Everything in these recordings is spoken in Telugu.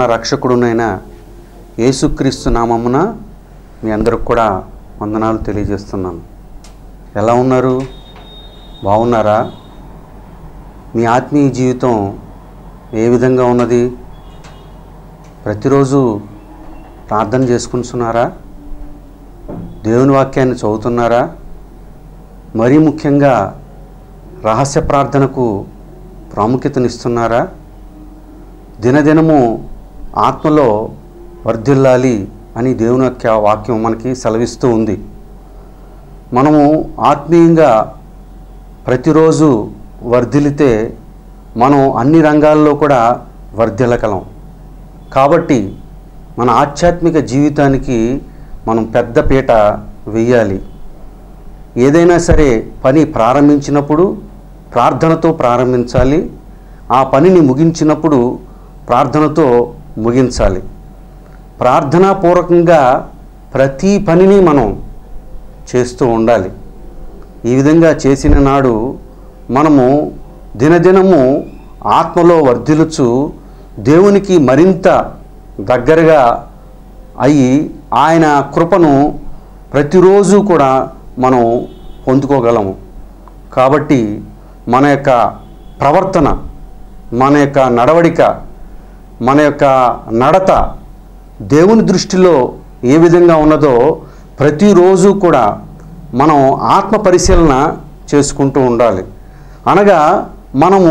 రక్షకుడునైన యేసుక్రీస్తు నామమున మీ అందరికి కూడా వందనాలు తెలియజేస్తున్నాను ఎలా ఉన్నారు బాగున్నారా మీ ఆత్మీయ జీవితం ఏ విధంగా ఉన్నది ప్రతిరోజు ప్రార్థన చేసుకుంటున్నారా దేవుని వాక్యాన్ని చదువుతున్నారా మరీ ముఖ్యంగా రహస్య ప్రార్థనకు ప్రాముఖ్యతనిస్తున్నారా దినదినము ఆత్మలో వర్ధిల్లాలి అని దేవుని యొక్క వాక్యం మనకి సెలవిస్తూ ఉంది మనము ఆత్మీయంగా ప్రతిరోజు వర్ధిల్లితే మనం అన్ని రంగాల్లో కూడా వర్ధిల్లగలం కాబట్టి మన ఆధ్యాత్మిక జీవితానికి మనం పెద్ద పీట వెయ్యాలి ఏదైనా సరే పని ప్రారంభించినప్పుడు ప్రార్థనతో ప్రారంభించాలి ఆ పనిని ముగించినప్పుడు ప్రార్థనతో ముగించాలి ప్రార్థనాపూర్వకంగా ప్రతి పనిని మనం చేస్తూ ఉండాలి ఈ విధంగా చేసిన నాడు మనము దినదినము ఆత్మలో వర్ధిల్లుచు దేవునికి మరింత దగ్గరగా అయి ఆయన కృపను ప్రతిరోజు కూడా మనం పొందుకోగలము కాబట్టి మన యొక్క ప్రవర్తన మన యొక్క నడవడిక మన యొక్క నడత దేవుని దృష్టిలో ఏ విధంగా ఉన్నదో ప్రతిరోజు కూడా మనం ఆత్మ పరిశీలన చేసుకుంటూ ఉండాలి అనగా మనము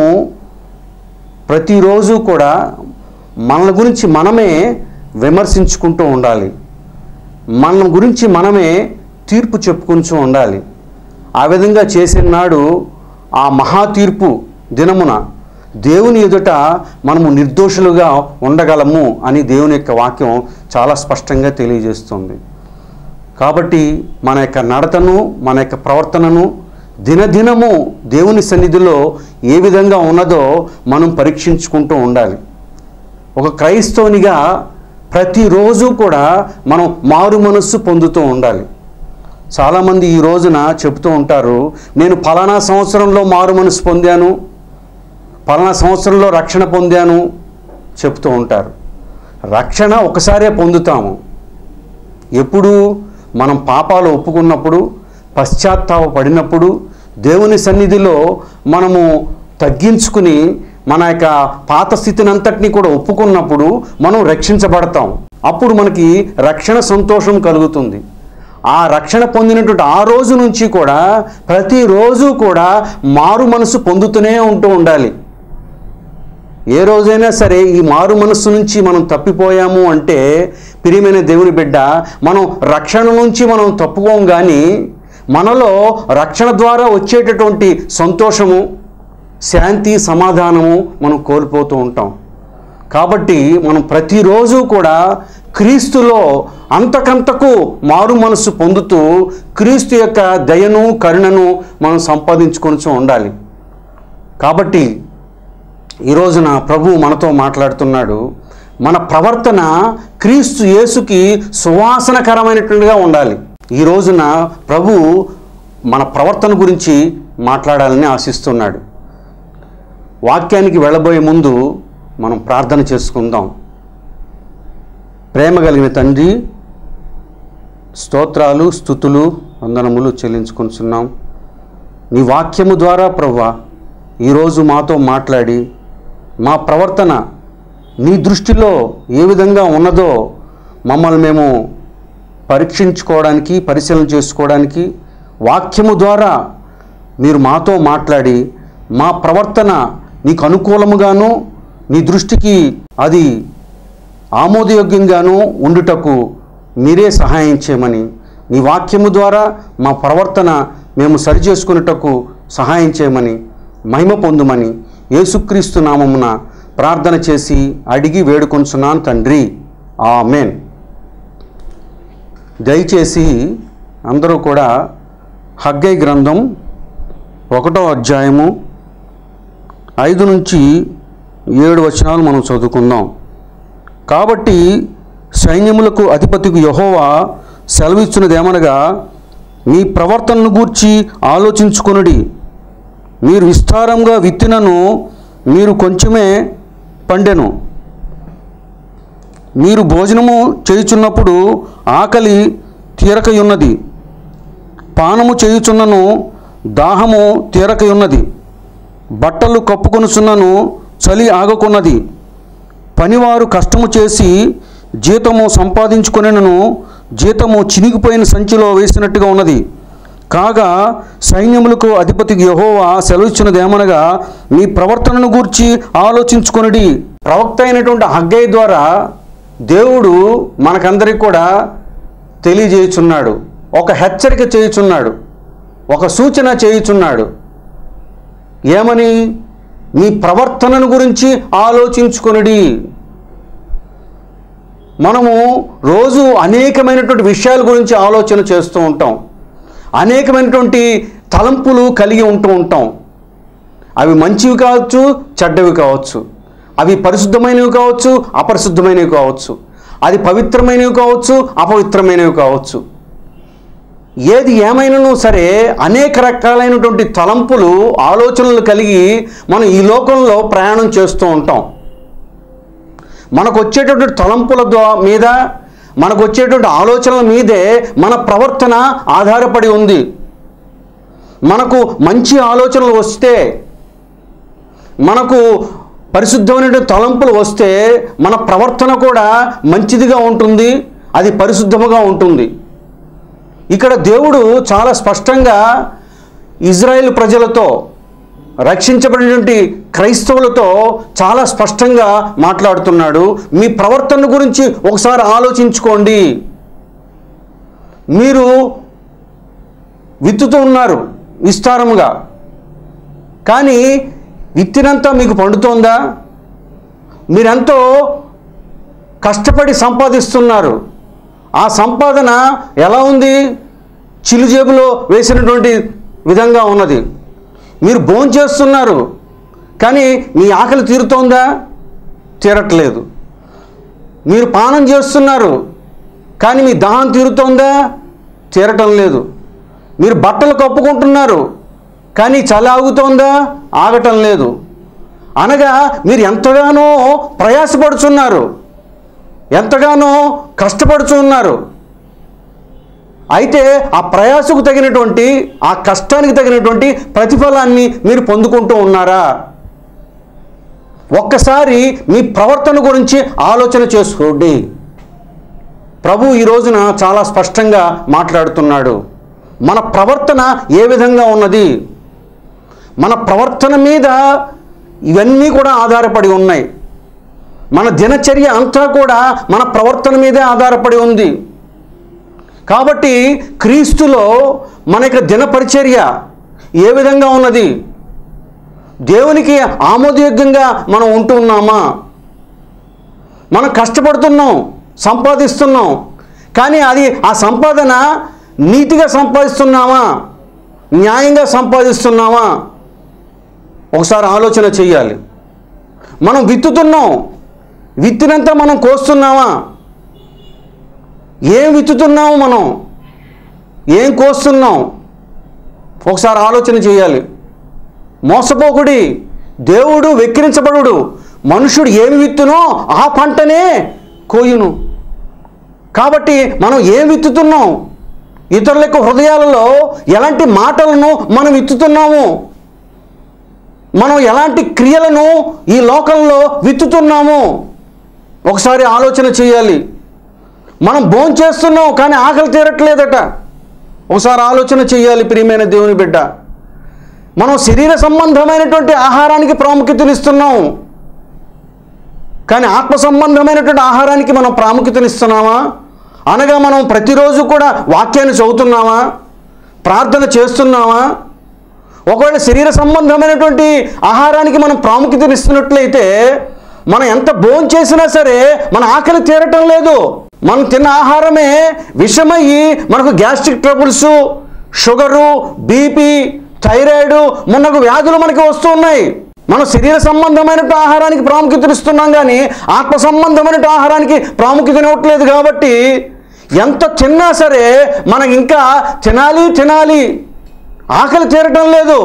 ప్రతిరోజు కూడా మన గురించి మనమే విమర్శించుకుంటూ ఉండాలి మన గురించి మనమే తీర్పు చెప్పుకుంటూ ఉండాలి ఆ విధంగా చేసిన నాడు ఆ మహా తీర్పు దినమున దేవుని ఎదుట మనము నిర్దోషులుగా ఉండగలము అని దేవుని యొక్క వాక్యం చాలా స్పష్టంగా తెలియజేస్తుంది కాబట్టి మన యొక్క నడతను మన యొక్క ప్రవర్తనను దినదినము దేవుని సన్నిధిలో ఏ విధంగా ఉన్నదో మనం పరీక్షించుకుంటూ ఉండాలి ఒక క్రైస్తవునిగా ప్రతిరోజు కూడా మనం మారు మనస్సు పొందుతూ ఉండాలి చాలామంది ఈ రోజున చెబుతూ ఉంటారు నేను ఫలానా సంవత్సరంలో మారు మనసు పొందాను ఫలానా సంవత్సరంలో రక్షణ పొందాను చెప్తూ ఉంటారు రక్షణ ఒకసారే పొందుతాము ఎప్పుడు మనం పాపాలు ఒప్పుకున్నప్పుడు పశ్చాత్తాప పడినప్పుడు దేవుని సన్నిధిలో మనము తగ్గించుకుని మన యొక్క పాత స్థితిని అంతటినీ కూడా ఒప్పుకున్నప్పుడు మనం రక్షించబడతాం అప్పుడు మనకి రక్షణ సంతోషం కలుగుతుంది ఆ రక్షణ పొందినటువంటి ఆ రోజు నుంచి కూడా ప్రతిరోజు కూడా మారు మనసు పొందుతూనే ఉంటూ ఉండాలి ఏ రోజైనా సరే ఈ మారు మనస్సు నుంచి మనం తప్పిపోయాము అంటే ప్రియమైన దేవుని బిడ్డ మనం రక్షణ నుంచి మనం తప్పుకోం కానీ మనలో రక్షణ ద్వారా వచ్చేటటువంటి సంతోషము శాంతి సమాధానము మనం కోల్పోతూ ఉంటాం కాబట్టి మనం ప్రతిరోజు కూడా క్రీస్తులో అంతకంతకు మారు మనస్సు పొందుతూ క్రీస్తు యొక్క దయను కరుణను మనం సంపాదించుకొని ఉండాలి కాబట్టి ఈ రోజున ప్రభు మనతో మాట్లాడుతున్నాడు మన ప్రవర్తన క్రీస్తు యేసుకి సువాసనకరమైనటువంటిగా ఉండాలి ఈ రోజున ప్రభు మన ప్రవర్తన గురించి మాట్లాడాలని ఆశిస్తున్నాడు వాక్యానికి వెళ్ళబోయే ముందు మనం ప్రార్థన చేసుకుందాం ప్రేమ కలిగిన తండ్రి స్తోత్రాలు స్థుతులు వందనములు చెల్లించుకుంటున్నాం నీ వాక్యము ద్వారా ప్రవ్వా ఈరోజు మాతో మాట్లాడి మా ప్రవర్తన నీ దృష్టిలో ఏ విధంగా ఉన్నదో మమ్మల్ని మేము పరీక్షించుకోవడానికి పరిశీలన చేసుకోవడానికి వాక్యము ద్వారా మీరు మాతో మాట్లాడి మా ప్రవర్తన నీకు అనుకూలముగాను నీ దృష్టికి అది ఆమోదయోగ్యంగాను ఉండుటకు మీరే సహాయం చేయమని నీ వాక్యము ద్వారా మా ప్రవర్తన మేము సరిచేసుకున్నటకు సహాయం చేయమని మహిమ పొందుమని యేసుక్రీస్తు నామమున ప్రార్థన చేసి అడిగి వేడుకొంచున్నాను తండ్రి ఆమెన్ దయచేసి అందరూ కూడా హగ్గై గ్రంథం ఒకటో అధ్యాయము ఐదు నుంచి ఏడు వచనాలు మనం చదువుకుందాం కాబట్టి సైన్యములకు అధిపతికి యహోవా సెలవిచ్చినదేమనగా మీ ప్రవర్తనను గూర్చి ఆలోచించుకొనుడి మీరు విస్తారంగా విత్తినను మీరు కొంచెమే పండెను మీరు భోజనము చేయుచున్నప్పుడు ఆకలి తీరకయున్నది పానము చేయుచున్నను దాహము తీరకయున్నది బట్టలు కప్పుకొనుచున్నను చలి ఆగకున్నది పనివారు కష్టము చేసి జీతము సంపాదించుకొనను జీతము చినిగిపోయిన సంచిలో వేసినట్టుగా ఉన్నది కాగా సైన్యములకు అధిపతి యహోవా సెలవిచ్చినదేమనగా మీ ప్రవర్తనను గూర్చి ఆలోచించుకొనిడి ప్రవక్త అయినటువంటి హగ్గయ్య ద్వారా దేవుడు మనకందరికి కూడా తెలియజేయుచున్నాడు ఒక హెచ్చరిక చేయుచున్నాడు ఒక సూచన చేయుచున్నాడు ఏమని మీ ప్రవర్తనను గురించి ఆలోచించుకొనిడి మనము రోజు అనేకమైనటువంటి విషయాల గురించి ఆలోచన చేస్తూ ఉంటాం అనేకమైనటువంటి తలంపులు కలిగి ఉంటూ ఉంటాం అవి మంచివి కావచ్చు చెడ్డవి కావచ్చు అవి పరిశుద్ధమైనవి కావచ్చు అపరిశుద్ధమైనవి కావచ్చు అది పవిత్రమైనవి కావచ్చు అపవిత్రమైనవి కావచ్చు ఏది ఏమైనాను సరే అనేక రకాలైనటువంటి తలంపులు ఆలోచనలు కలిగి మనం ఈ లోకంలో ప్రయాణం చేస్తూ ఉంటాం మనకు వచ్చేటటువంటి తలంపుల ద్వా మీద మనకు వచ్చేటువంటి ఆలోచనల మీదే మన ప్రవర్తన ఆధారపడి ఉంది మనకు మంచి ఆలోచనలు వస్తే మనకు పరిశుద్ధమైన తలంపులు వస్తే మన ప్రవర్తన కూడా మంచిదిగా ఉంటుంది అది పరిశుద్ధముగా ఉంటుంది ఇక్కడ దేవుడు చాలా స్పష్టంగా ఇజ్రాయెల్ ప్రజలతో రక్షించబడినటువంటి క్రైస్తవులతో చాలా స్పష్టంగా మాట్లాడుతున్నాడు మీ ప్రవర్తన గురించి ఒకసారి ఆలోచించుకోండి మీరు విత్తుతూ ఉన్నారు విస్తారముగా కానీ విత్తినంతా మీకు పండుతోందా మీరెంతో కష్టపడి సంపాదిస్తున్నారు ఆ సంపాదన ఎలా ఉంది చిలు జేబులో వేసినటువంటి విధంగా ఉన్నది మీరు భోంచేస్తున్నారు కానీ మీ ఆకలి తీరుతోందా తీరట్లేదు మీరు పానం చేస్తున్నారు కానీ మీ దాహం తీరుతోందా తీరటం లేదు మీరు బట్టలు కప్పుకుంటున్నారు కానీ చలి ఆగుతోందా ఆగటం లేదు అనగా మీరు ఎంతగానో ప్రయాసపడుచున్నారు ఎంతగానో కష్టపడుచున్నారు అయితే ఆ ప్రయాసకు తగినటువంటి ఆ కష్టానికి తగినటువంటి ప్రతిఫలాన్ని మీరు పొందుకుంటూ ఉన్నారా ఒక్కసారి మీ ప్రవర్తన గురించి ఆలోచన చేసుకోండి ప్రభు ఈ రోజున చాలా స్పష్టంగా మాట్లాడుతున్నాడు మన ప్రవర్తన ఏ విధంగా ఉన్నది మన ప్రవర్తన మీద ఇవన్నీ కూడా ఆధారపడి ఉన్నాయి మన దినచర్య అంతా కూడా మన ప్రవర్తన మీదే ఆధారపడి ఉంది కాబట్టి క్రీస్తులో మన యొక్క దినపరిచర్య ఏ విధంగా ఉన్నది దేవునికి ఆమోదయోగ్యంగా మనం ఉంటూ ఉన్నామా మనం కష్టపడుతున్నాం సంపాదిస్తున్నాం కానీ అది ఆ సంపాదన నీతిగా సంపాదిస్తున్నామా న్యాయంగా సంపాదిస్తున్నామా ఒకసారి ఆలోచన చేయాలి మనం విత్తుతున్నాం విత్తినంత మనం కోస్తున్నామా ఏం విత్తుతున్నాము మనం ఏం కోస్తున్నాం ఒకసారి ఆలోచన చేయాలి మోసపోకుడి దేవుడు వెక్కిరించబడుడు మనుషుడు ఏమి విత్తునో ఆ పంటనే కోయును కాబట్టి మనం ఏం విత్తుతున్నాం ఇతరుల యొక్క హృదయాలలో ఎలాంటి మాటలను మనం విత్తుతున్నాము మనం ఎలాంటి క్రియలను ఈ లోకంలో విత్తుతున్నాము ఒకసారి ఆలోచన చేయాలి మనం భోంచేస్తున్నాం కానీ ఆకలి తీరట్లేదట ఒకసారి ఆలోచన చేయాలి ప్రియమైన దేవుని బిడ్డ మనం శరీర సంబంధమైనటువంటి ఆహారానికి ప్రాముఖ్యతనిస్తున్నాం కానీ ఆత్మ సంబంధమైనటువంటి ఆహారానికి మనం ప్రాముఖ్యతనిస్తున్నామా అనగా మనం ప్రతిరోజు కూడా వాక్యాన్ని చదువుతున్నామా ప్రార్థన చేస్తున్నామా ఒకవేళ శరీర సంబంధమైనటువంటి ఆహారానికి మనం ప్రాముఖ్యతనిస్తున్నట్లయితే మనం ఎంత భోజనం చేసినా సరే మన ఆకలి తీరటం లేదు మనం తిన్న ఆహారమే విషమయ్యి మనకు gastric troubles sugar BP thyroid మున్నగు వ్యాధులు మనకి వస్తూ ఉన్నాయి మనం శరీర సంబంధమైన ఆహారానికి ప్రాముఖ్యతనిస్తున్నాం కానీ ఆత్మ సంబంధమైన ఆహారానికి ప్రాముఖ్యతనివ్వట్లేదు కాబట్టి ఎంత తిన్నా సరే మనకి ఇంకా తినాలి తినాలి ఆకలి తీరటం లేదు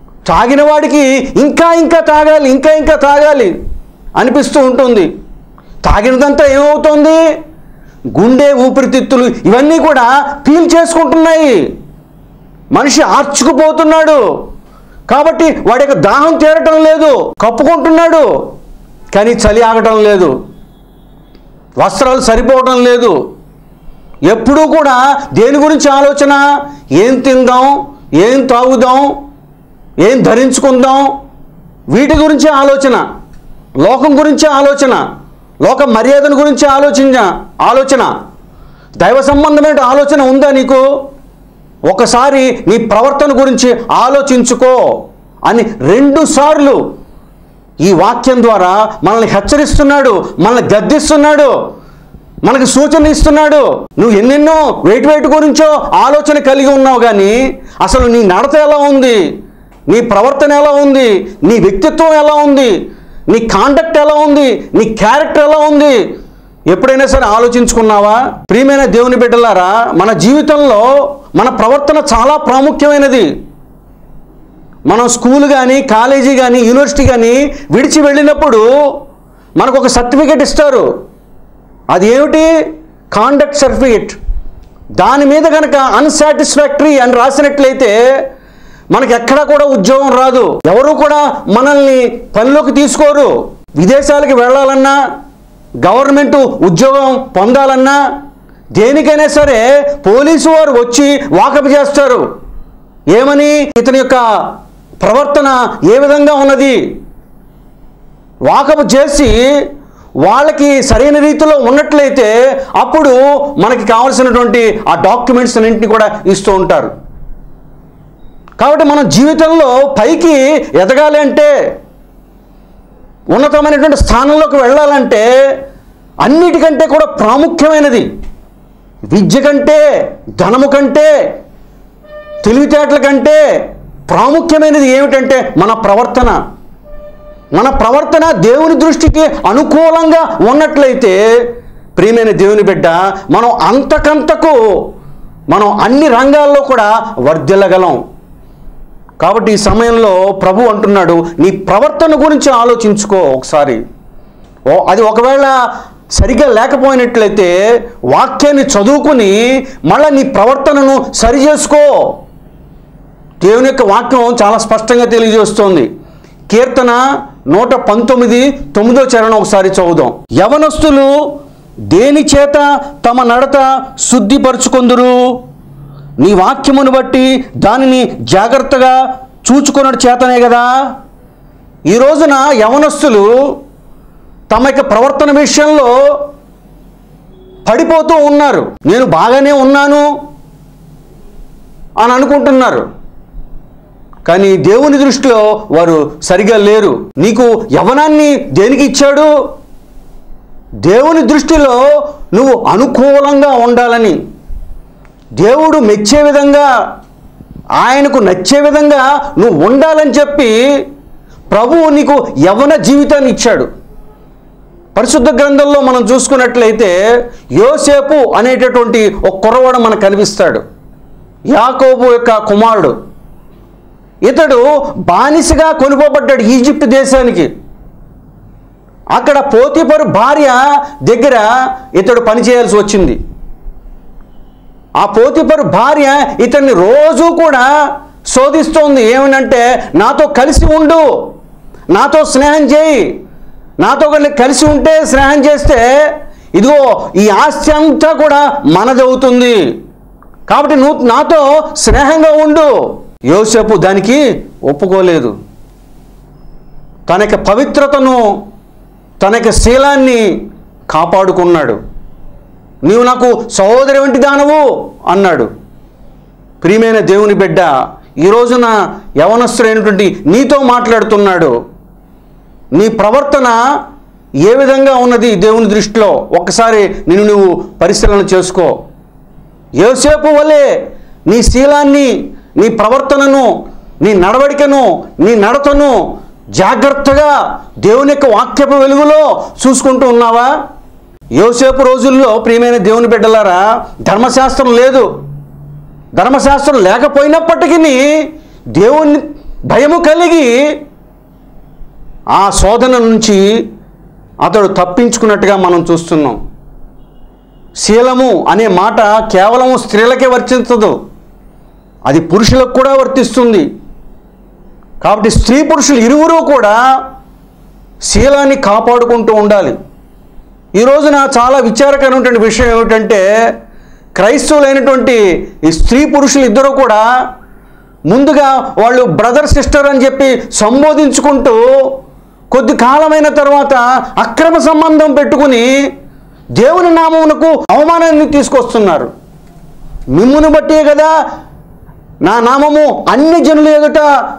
తాగిన వాడికి ఇంకా ఇంకా తాగాలి ఇంకా ఇంకా తాగాలి అనిపిస్తూ ఉంటుంది తాగినదంతా ఏమవుతోంది గుండె ఊపిరితిత్తులు ఇవన్నీ కూడా పీల్ చేసుకుంటున్నాయి మనిషి ఆర్చుకుపోతున్నాడు కాబట్టి వాడి యొక్క దాహం తీరటం లేదు కప్పుకుంటున్నాడు కానీ చలి ఆగటం లేదు వస్త్రాలు సరిపోవటం లేదు ఎప్పుడూ కూడా దేని గురించి ఆలోచన ఏం తిందాం ఏం తాగుదాం ఏం ధరించుకుందాం వీటి గురించి ఆలోచన లోకం గురించి ఆలోచన లోక మర్యాదల గురించి ఆలోచించ ఆలోచన దైవ సంబంధమైన ఆలోచన ఉందా నీకు ఒకసారి నీ ప్రవర్తన గురించి ఆలోచించుకో అని రెండు సార్లు ఈ వాక్యం ద్వారా మనల్ని హెచ్చరిస్తున్నాడు మనల్ని గద్దిస్తున్నాడు మనకు సూచన ఇస్తున్నాడు నువ్వు ఎన్నెన్నో వెయిట్ వెయిట్ గురించో ఆలోచన కలిగి ఉన్నావు కానీ అసలు నీ నడత ఎలా ఉంది నీ ప్రవర్తన ఎలా ఉంది నీ వ్యక్తిత్వం ఎలా ఉంది నీ కాండక్ట్ ఎలా ఉంది నీ క్యారెక్టర్ ఎలా ఉంది ఎప్పుడైనా సరే ఆలోచించుకున్నావా ప్రియమైన దేవుని బిడ్డలారా మన జీవితంలో మన ప్రవర్తన చాలా ప్రాముఖ్యమైనది మనం స్కూల్ కానీ కాలేజీ కానీ యూనివర్సిటీ కానీ విడిచి వెళ్ళినప్పుడు మనకు ఒక సర్టిఫికేట్ ఇస్తారు అది ఏమిటి కాండక్ట్ సర్టిఫికేట్ దాని మీద కనుక అన్సాటిస్ఫాక్టరీ అని రాసినట్లయితే మనకి ఎక్కడా కూడా ఉద్యోగం రాదు ఎవరు కూడా మనల్ని పనిలోకి తీసుకోరు విదేశాలకు వెళ్ళాలన్నా గవర్నమెంట్ ఉద్యోగం పొందాలన్నా దేనికైనా సరే పోలీసు వారు వచ్చి వాకప్ చేస్తారు ఏమని ఇతని యొక్క ప్రవర్తన ఏ విధంగా ఉన్నది వాకపు చేసి వాళ్ళకి సరైన రీతిలో ఉన్నట్లయితే అప్పుడు మనకి కావలసినటువంటి ఆ డాక్యుమెంట్స్ అన్నింటినీ కూడా ఇస్తూ ఉంటారు కాబట్టి మనం జీవితంలో పైకి ఎదగాలి అంటే ఉన్నతమైనటువంటి స్థానంలోకి వెళ్ళాలంటే అన్నిటికంటే కూడా ప్రాముఖ్యమైనది విద్య కంటే ధనము కంటే తెలివితేటల కంటే ప్రాముఖ్యమైనది ఏమిటంటే మన ప్రవర్తన మన ప్రవర్తన దేవుని దృష్టికి అనుకూలంగా ఉన్నట్లయితే ప్రియమైన దేవుని బిడ్డ మనం అంతకంతకు మనం అన్ని రంగాల్లో కూడా వర్ధిల్లగలం కాబట్టి ఈ సమయంలో ప్రభు అంటున్నాడు నీ ప్రవర్తన గురించి ఆలోచించుకో ఒకసారి ఓ అది ఒకవేళ సరిగ్గా లేకపోయినట్లయితే వాక్యాన్ని చదువుకుని మళ్ళీ నీ ప్రవర్తనను సరి చేసుకో దేవుని యొక్క వాక్యం చాలా స్పష్టంగా తెలియజేస్తోంది కీర్తన నూట పంతొమ్మిది తొమ్మిదో చరణం ఒకసారి చదువుదాం యవనస్తులు దేని చేత తమ నడత శుద్ధిపరుచుకొందురు నీ వాక్యమును బట్టి దానిని జాగ్రత్తగా చూచుకున్నట్టు చేతనే కదా ఈ రోజున యవనస్తులు తమ యొక్క ప్రవర్తన విషయంలో పడిపోతూ ఉన్నారు నేను బాగానే ఉన్నాను అని అనుకుంటున్నారు కానీ దేవుని దృష్టిలో వారు సరిగా లేరు నీకు యవనాన్ని దేనికి ఇచ్చాడు దేవుని దృష్టిలో నువ్వు అనుకూలంగా ఉండాలని దేవుడు మెచ్చే విధంగా ఆయనకు నచ్చే విధంగా నువ్వు ఉండాలని చెప్పి ప్రభువు నీకు యవన జీవితాన్ని ఇచ్చాడు పరిశుద్ధ గ్రంథంలో మనం చూసుకున్నట్లయితే యోసేపు అనేటటువంటి ఒక కుర్రవాడు మనకు కనిపిస్తాడు యాకోబు యొక్క కుమారుడు ఇతడు బానిసగా కొనుకోబడ్డాడు ఈజిప్ట్ దేశానికి అక్కడ పోతిపరు భార్య దగ్గర ఇతడు పనిచేయాల్సి వచ్చింది ఆ పోతిపరు భార్య ఇతన్ని రోజు కూడా శోధిస్తోంది ఏమనంటే నాతో కలిసి ఉండు నాతో స్నేహం చేయి నాతో కలి- కలిసి ఉంటే స్నేహం చేస్తే ఇదిగో ఈ ఆస్తి అంతా కూడా మనదవుతుంది కాబట్టి నువ్వు నాతో స్నేహంగా ఉండు యోసేపు దానికి ఒప్పుకోలేదు తన యొక్క పవిత్రతను తన యొక్క శీలాన్ని కాపాడుకున్నాడు నీవు నాకు సహోదరి వంటి దానవు అన్నాడు ప్రియమైన దేవుని బిడ్డ ఈ రోజున యవనస్తుడైనటువంటి నీతో మాట్లాడుతున్నాడు నీ ప్రవర్తన ఏ విధంగా ఉన్నది దేవుని దృష్టిలో ఒక్కసారి నిన్ను నువ్వు పరిశీలన చేసుకో యోసేపు వలె నీ శీలాన్ని నీ ప్రవర్తనను నీ నడవడికను నీ నడతను జాగ్రత్తగా దేవుని యొక్క వాక్యపు వెలుగులో చూసుకుంటూ ఉన్నావా యోసేపు రోజుల్లో ప్రియమైన దేవుని బిడ్డలారా ధర్మశాస్త్రం లేదు ధర్మశాస్త్రం లేకపోయినప్పటికీ దేవుని భయము కలిగి ఆ శోధన నుంచి అతడు తప్పించుకున్నట్టుగా మనం చూస్తున్నాం శీలము అనే మాట కేవలం స్త్రీలకే వర్తించదు అది పురుషులకు కూడా వర్తిస్తుంది కాబట్టి స్త్రీ పురుషులు ఇరువురు కూడా శీలాన్ని కాపాడుకుంటూ ఉండాలి ఈ రోజున చాలా విచారకరమైనటువంటి విషయం ఏమిటంటే క్రైస్తవులైనటువంటి ఈ స్త్రీ పురుషులు ఇద్దరు కూడా ముందుగా వాళ్ళు బ్రదర్ సిస్టర్ అని చెప్పి సంబోధించుకుంటూ కొద్ది కాలమైన తర్వాత అక్రమ సంబంధం పెట్టుకుని దేవుని నామమునకు అవమానాన్ని తీసుకొస్తున్నారు మిమ్మును బట్టే కదా నా నామము అన్ని జనుల ఎదుట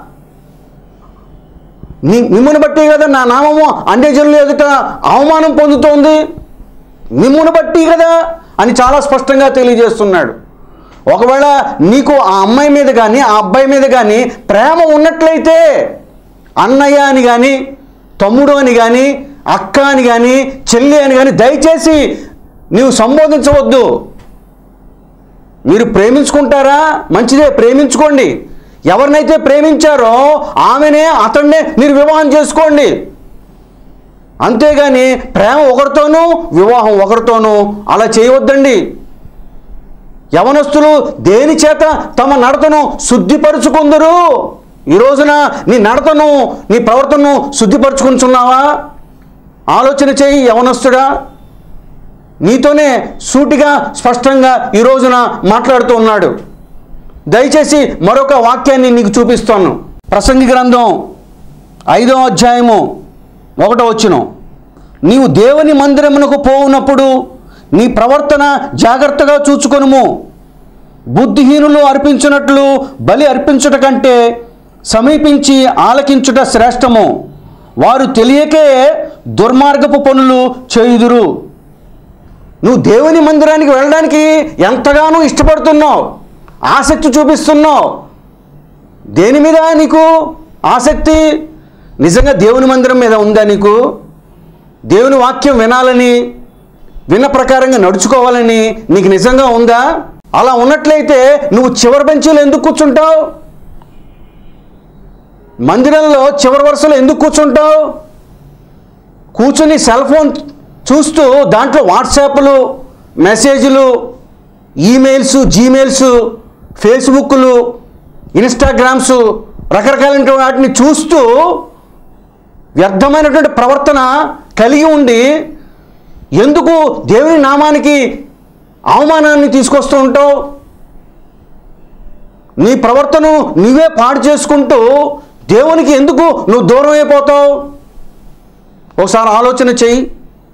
మి మిమ్మును బట్టి కదా నా నామము అన్ని జనుల ఎదుట అవమానం పొందుతోంది మిమ్మును బట్టి కదా అని చాలా స్పష్టంగా తెలియజేస్తున్నాడు ఒకవేళ నీకు ఆ అమ్మాయి మీద కానీ ఆ అబ్బాయి మీద కానీ ప్రేమ ఉన్నట్లయితే అన్నయ్య అని కానీ తమ్ముడు అని కానీ అక్క అని కానీ చెల్లి అని కానీ దయచేసి నీవు సంబోధించవద్దు మీరు ప్రేమించుకుంటారా మంచిదే ప్రేమించుకోండి ఎవరినైతే ప్రేమించారో ఆమెనే అతన్నే మీరు వివాహం చేసుకోండి అంతేగాని ప్రేమ ఒకరితోనూ వివాహం ఒకరితోనూ అలా చేయవద్దండి యవనస్తులు దేని చేత తమ నడతను శుద్ధిపరుచుకుందరు ఈ రోజున నీ నడతను నీ ప్రవర్తనను శుద్ధిపరచుకుంటున్నావా ఆలోచన చేయి యవనస్తుడా నీతోనే సూటిగా స్పష్టంగా ఈ రోజున మాట్లాడుతూ ఉన్నాడు దయచేసి మరొక వాక్యాన్ని నీకు చూపిస్తాను ప్రసంగి గ్రంథం ఐదో అధ్యాయము ఒకటో వచ్చును నీవు దేవుని మందిరమునకు పోవునప్పుడు నీ ప్రవర్తన జాగ్రత్తగా చూచుకొనుము బుద్ధిహీనులు అర్పించినట్లు బలి అర్పించుట కంటే సమీపించి ఆలకించుట శ్రేష్టము వారు తెలియకే దుర్మార్గపు పనులు చేయుదురు నువ్వు దేవుని మందిరానికి వెళ్ళడానికి ఎంతగానో ఇష్టపడుతున్నావు ఆసక్తి చూపిస్తున్నావు దేని మీద నీకు ఆసక్తి నిజంగా దేవుని మందిరం మీద ఉందా నీకు దేవుని వాక్యం వినాలని విన్న ప్రకారంగా నడుచుకోవాలని నీకు నిజంగా ఉందా అలా ఉన్నట్లయితే నువ్వు చివరి బెంచీలో ఎందుకు కూర్చుంటావు మందిరంలో చివరి వరుసలో ఎందుకు కూర్చుంటావు కూర్చుని సెల్ ఫోన్ చూస్తూ దాంట్లో వాట్సాప్లు మెసేజ్లు ఈమెయిల్స్ జీమెయిల్స్ ఫేస్బుక్లు ఇన్స్టాగ్రామ్స్ రకరకాలైన వాటిని చూస్తూ వ్యర్థమైనటువంటి ప్రవర్తన కలిగి ఉండి ఎందుకు దేవుని నామానికి అవమానాన్ని తీసుకొస్తూ ఉంటావు నీ ప్రవర్తన నీవే పాడు చేసుకుంటూ దేవునికి ఎందుకు నువ్వు దూరం అయిపోతావు ఒకసారి ఆలోచన చెయ్యి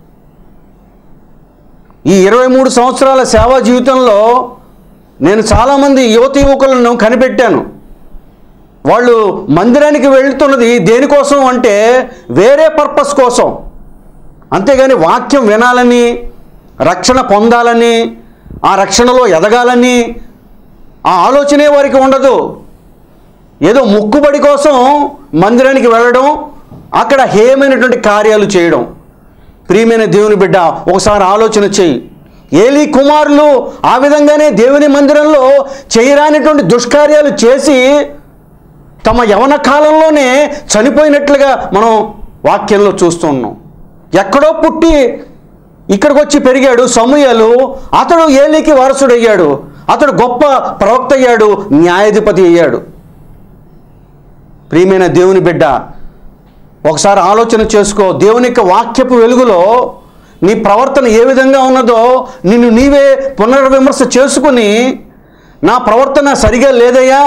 ఈ ఇరవై మూడు సంవత్సరాల సేవా జీవితంలో నేను చాలామంది యువతి యువకులను కనిపెట్టాను వాళ్ళు మందిరానికి వెళ్తున్నది దేనికోసం అంటే వేరే పర్పస్ కోసం అంతేగాని వాక్యం వినాలని రక్షణ పొందాలని ఆ రక్షణలో ఎదగాలని ఆ ఆలోచనే వారికి ఉండదు ఏదో ముక్కుబడి కోసం మందిరానికి వెళ్ళడం అక్కడ హేయమైనటువంటి కార్యాలు చేయడం ప్రియమైన దేవుని బిడ్డ ఒకసారి ఆలోచన చెయ్యి ఏలి కుమారులు ఆ విధంగానే దేవుని మందిరంలో చేయరానిటువంటి దుష్కార్యాలు చేసి తమ యవన కాలంలోనే చనిపోయినట్లుగా మనం వాక్యంలో చూస్తున్నాం ఎక్కడో పుట్టి ఇక్కడికి వచ్చి పెరిగాడు సమూయలు అతడు ఏలికి వారసుడయ్యాడు అతడు గొప్ప ప్రవక్త అయ్యాడు న్యాయాధిపతి అయ్యాడు ప్రియమైన దేవుని బిడ్డ ఒకసారి ఆలోచన చేసుకో దేవుని యొక్క వాక్యపు వెలుగులో నీ ప్రవర్తన ఏ విధంగా ఉన్నదో నిన్ను నీవే పునర్విమర్శ చేసుకుని నా ప్రవర్తన సరిగా లేదయ్యా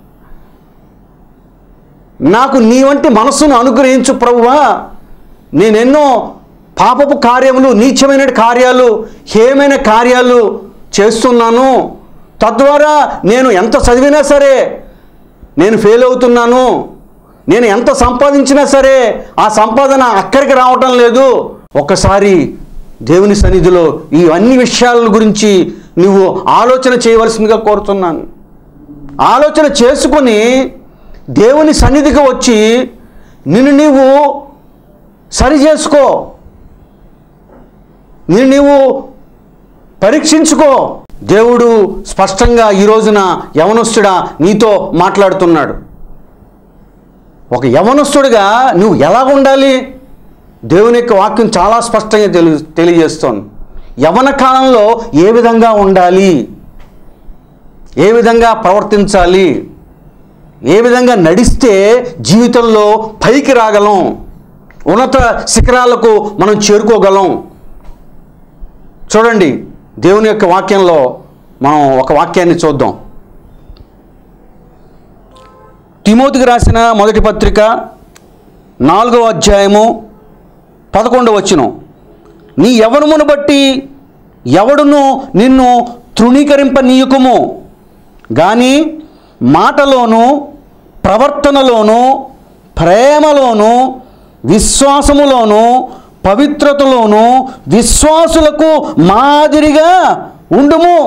నాకు నీ వంటి మనస్సును అనుగ్రహించు ప్రభువా నేనెన్నో పాపపు కార్యములు నీచమైన కార్యాలు హేమైన కార్యాలు చేస్తున్నాను తద్వారా నేను ఎంత చదివినా సరే నేను ఫెయిల్ అవుతున్నాను నేను ఎంత సంపాదించినా సరే ఆ సంపాదన అక్కడికి రావటం లేదు ఒక్కసారి దేవుని సన్నిధిలో ఈ అన్ని విషయాల గురించి నువ్వు ఆలోచన చేయవలసిందిగా కోరుతున్నాను ఆలోచన చేసుకొని దేవుని సన్నిధికి వచ్చి నిన్ను నీవు సరి చేసుకో నిన్ను నీవు పరీక్షించుకో దేవుడు స్పష్టంగా ఈ రోజున యవనస్తుడా నీతో మాట్లాడుతున్నాడు ఒక యవనస్తుడిగా నువ్వు ఎలా ఉండాలి దేవుని యొక్క వాక్యం చాలా స్పష్టంగా తెలి తెలియజేస్తోంది యవన కాలంలో ఏ విధంగా ఉండాలి ఏ విధంగా ప్రవర్తించాలి ఏ విధంగా నడిస్తే జీవితంలో పైకి రాగలం ఉన్నత శిఖరాలకు మనం చేరుకోగలం చూడండి దేవుని యొక్క వాక్యంలో మనం ఒక వాక్యాన్ని చూద్దాం తిమోతికి రాసిన మొదటి పత్రిక నాలుగవ అధ్యాయము పదకొండవ వచనం నీ యవనమును బట్టి ఎవడును నిన్ను తృణీకరింపనీయకుము కానీ మాటలోను ప్రవర్తనలోను ప్రేమలోను విశ్వాసములోను పవిత్రతలోను విశ్వాసులకు మాదిరిగా ఉండుము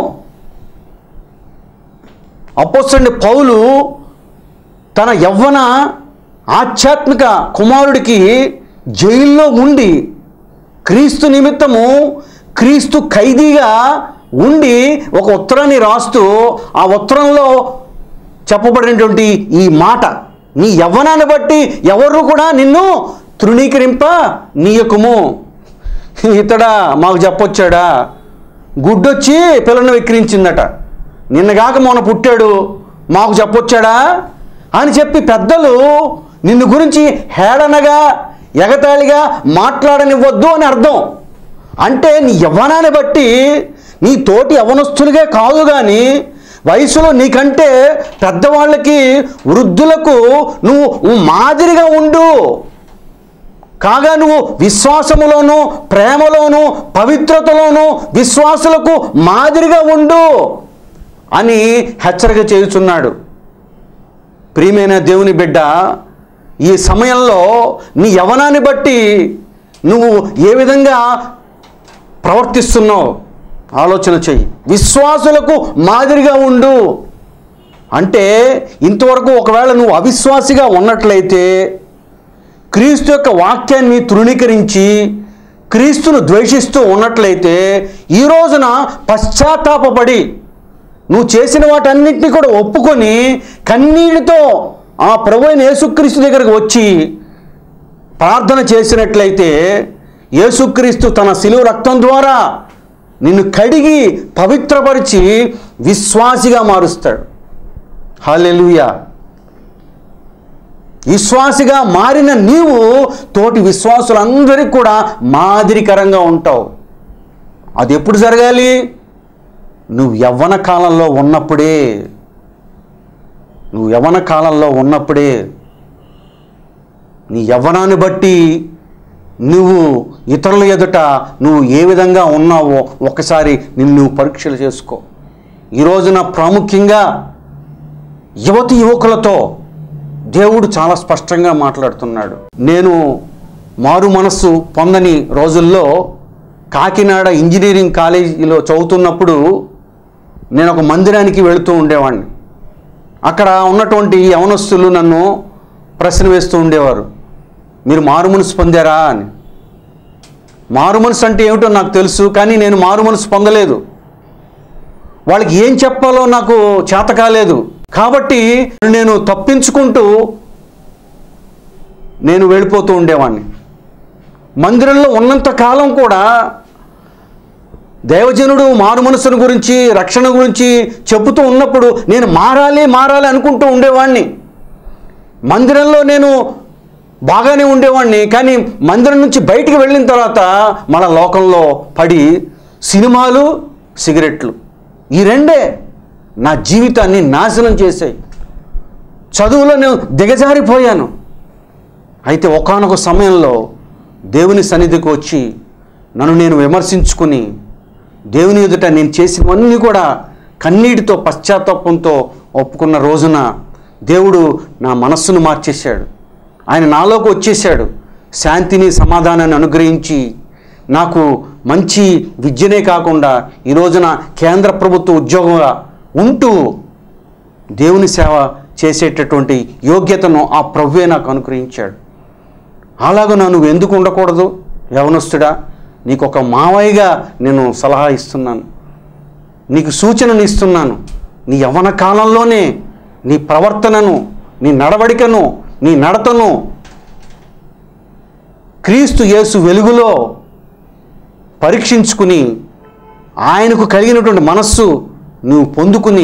అపోసండి పౌలు తన యవ్వన ఆధ్యాత్మిక కుమారుడికి జైల్లో ఉండి క్రీస్తు నిమిత్తము క్రీస్తు ఖైదీగా ఉండి ఒక ఉత్తరాన్ని రాస్తూ ఆ ఉత్తరంలో చెప్పబడినటువంటి ఈ మాట నీ యవ్వనాన్ని బట్టి ఎవరు కూడా నిన్ను తృణీకరింప నీయకుము ఇతడా మాకు చెప్పొచ్చాడా గుడ్డొచ్చి పిల్లను విక్రించిందట నిన్నగాక మొన్న పుట్టాడు మాకు చెప్పొచ్చాడా అని చెప్పి పెద్దలు నిన్ను గురించి హేళనగా ఎగతాళిగా మాట్లాడనివ్వద్దు అని అర్థం అంటే నీ యవ్వనాన్ని బట్టి నీ తోటి యవనస్తులుగా కాదు కానీ వయసులో నీకంటే పెద్దవాళ్ళకి వృద్ధులకు నువ్వు నువ్వు మాదిరిగా ఉండు కాగా నువ్వు విశ్వాసములోను ప్రేమలోను పవిత్రతలోను విశ్వాసులకు మాదిరిగా ఉండు అని హెచ్చరిక చేయుచున్నాడు ప్రియమైన దేవుని బిడ్డ ఈ సమయంలో నీ యవనాన్ని బట్టి నువ్వు ఏ విధంగా ప్రవర్తిస్తున్నావు ఆలోచన చెయ్యి విశ్వాసులకు మాదిరిగా ఉండు అంటే ఇంతవరకు ఒకవేళ నువ్వు అవిశ్వాసిగా ఉన్నట్లయితే క్రీస్తు యొక్క వాక్యాన్ని తృణీకరించి క్రీస్తును ద్వేషిస్తూ ఉన్నట్లయితే ఈ రోజున పశ్చాత్తాపపడి నువ్వు చేసిన వాటన్నింటినీ కూడా ఒప్పుకొని కన్నీటితో ఆ ప్రభు అయిన యేసుక్రీస్తు దగ్గరకు వచ్చి ప్రార్థన చేసినట్లయితే యేసుక్రీస్తు తన శిలువ రక్తం ద్వారా నిన్ను కడిగి పవిత్రపరిచి విశ్వాసిగా మారుస్తాడు హాలెలుయా విశ్వాసిగా మారిన నీవు తోటి విశ్వాసులందరికీ కూడా మాదిరికరంగా ఉంటావు అది ఎప్పుడు జరగాలి నువ్వు యవ్వన కాలంలో ఉన్నప్పుడే నువ్వు యవ్వన కాలంలో ఉన్నప్పుడే నీ యవ్వనాన్ని బట్టి నువ్వు ఇతరుల ఎదుట నువ్వు ఏ విధంగా ఉన్నావో ఒకసారి నిన్ను పరీక్షలు చేసుకో ఈ రోజున ప్రాముఖ్యంగా యువతి యువకులతో దేవుడు చాలా స్పష్టంగా మాట్లాడుతున్నాడు నేను మారు మనస్సు పొందని రోజుల్లో కాకినాడ ఇంజనీరింగ్ కాలేజీలో చదువుతున్నప్పుడు నేను ఒక మందిరానికి వెళుతూ ఉండేవాడిని అక్కడ ఉన్నటువంటి యవనస్తులు నన్ను ప్రశ్న వేస్తూ ఉండేవారు మీరు మారు మనసు పొందారా అని మారు మనసు అంటే ఏమిటో నాకు తెలుసు కానీ నేను మారు మనసు పొందలేదు వాళ్ళకి ఏం చెప్పాలో నాకు చేత కాలేదు కాబట్టి నేను తప్పించుకుంటూ నేను వెళ్ళిపోతూ ఉండేవాడిని మందిరంలో ఉన్నంత కాలం కూడా దైవజనుడు మారు మనసును గురించి రక్షణ గురించి చెబుతూ ఉన్నప్పుడు నేను మారాలి మారాలి అనుకుంటూ ఉండేవాడిని మందిరంలో నేను బాగానే ఉండేవాడిని కానీ మందిరం నుంచి బయటికి వెళ్ళిన తర్వాత మన లోకంలో పడి సినిమాలు సిగరెట్లు ఈ రెండే నా జీవితాన్ని నాశనం చేశాయి చదువులో నేను దిగజారిపోయాను అయితే ఒకానొక సమయంలో దేవుని సన్నిధికి వచ్చి నన్ను నేను విమర్శించుకుని దేవుని ఎదుట నేను చేసినవన్నీ కూడా కన్నీటితో పశ్చాత్తాపంతో ఒప్పుకున్న రోజున దేవుడు నా మనస్సును మార్చేశాడు ఆయన నాలోకి వచ్చేసాడు శాంతిని సమాధానాన్ని అనుగ్రహించి నాకు మంచి విద్యనే కాకుండా ఈ రోజున కేంద్ర ప్రభుత్వ ఉద్యోగంగా ఉంటూ దేవుని సేవ చేసేటటువంటి యోగ్యతను ఆ ప్రభువే నాకు అనుగ్రహించాడు అలాగ నువ్వు ఎందుకు ఉండకూడదు యవనస్తుడా నీకు ఒక మావయ్యగా నేను సలహా ఇస్తున్నాను నీకు సూచనను ఇస్తున్నాను నీ యవ్వన కాలంలోనే నీ ప్రవర్తనను నీ నడవడికను నీ నడతను క్రీస్తు యేసు వెలుగులో పరీక్షించుకుని ఆయనకు కలిగినటువంటి మనస్సు నువ్వు పొందుకుని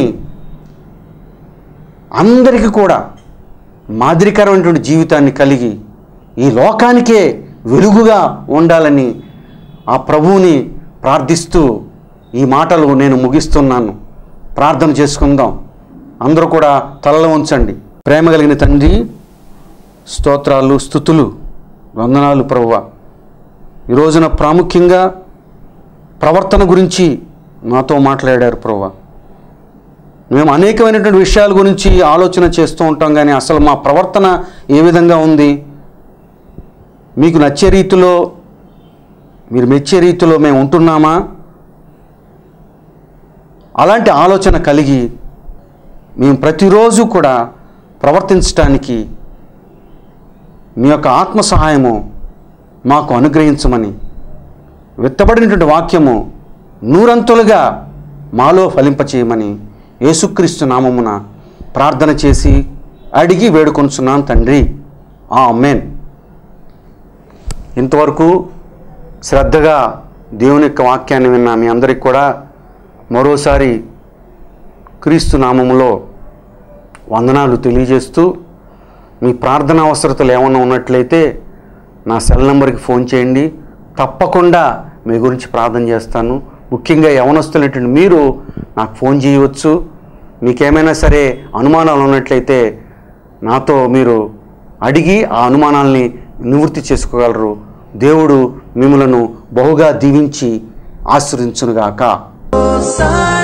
అందరికీ కూడా మాదిరికరమైనటువంటి జీవితాన్ని కలిగి ఈ లోకానికే వెలుగుగా ఉండాలని ఆ ప్రభువుని ప్రార్థిస్తూ ఈ మాటలు నేను ముగిస్తున్నాను ప్రార్థన చేసుకుందాం అందరూ కూడా తలలో ఉంచండి ప్రేమ కలిగిన తండ్రి స్తోత్రాలు స్థుతులు వందనాలు ప్రభువ ఈ రోజున ప్రాముఖ్యంగా ప్రవర్తన గురించి నాతో మాట్లాడారు ప్రభువ మేము అనేకమైనటువంటి విషయాల గురించి ఆలోచన చేస్తూ ఉంటాం కానీ అసలు మా ప్రవర్తన ఏ విధంగా ఉంది మీకు నచ్చే రీతిలో మీరు మెచ్చే రీతిలో మేము ఉంటున్నామా అలాంటి ఆలోచన కలిగి మేము ప్రతిరోజు కూడా ప్రవర్తించటానికి మీ యొక్క ఆత్మ సహాయము మాకు అనుగ్రహించమని విత్తబడినటువంటి వాక్యము నూరంతులుగా మాలో ఫలింపచేయమని యేసుక్రీస్తు నామమున ప్రార్థన చేసి అడిగి వేడుకొంచున్నాను తండ్రి ఆ అమ్మేన్ ఇంతవరకు శ్రద్ధగా దేవుని యొక్క వాక్యాన్ని విన్న మీ అందరికి కూడా మరోసారి క్రీస్తు నామములో వందనాలు తెలియజేస్తూ మీ ప్రార్థన అవసరతలు ఏమన్నా ఉన్నట్లయితే నా సెల్ నెంబర్కి ఫోన్ చేయండి తప్పకుండా మీ గురించి ప్రార్థన చేస్తాను ముఖ్యంగా యవనస్తులైనటువంటి మీరు నాకు ఫోన్ చేయవచ్చు మీకేమైనా సరే అనుమానాలు ఉన్నట్లయితే నాతో మీరు అడిగి ఆ అనుమానాల్ని నివృత్తి చేసుకోగలరు దేవుడు మిమ్మలను బహుగా దీవించి ఆశ్రయించునుగాక Side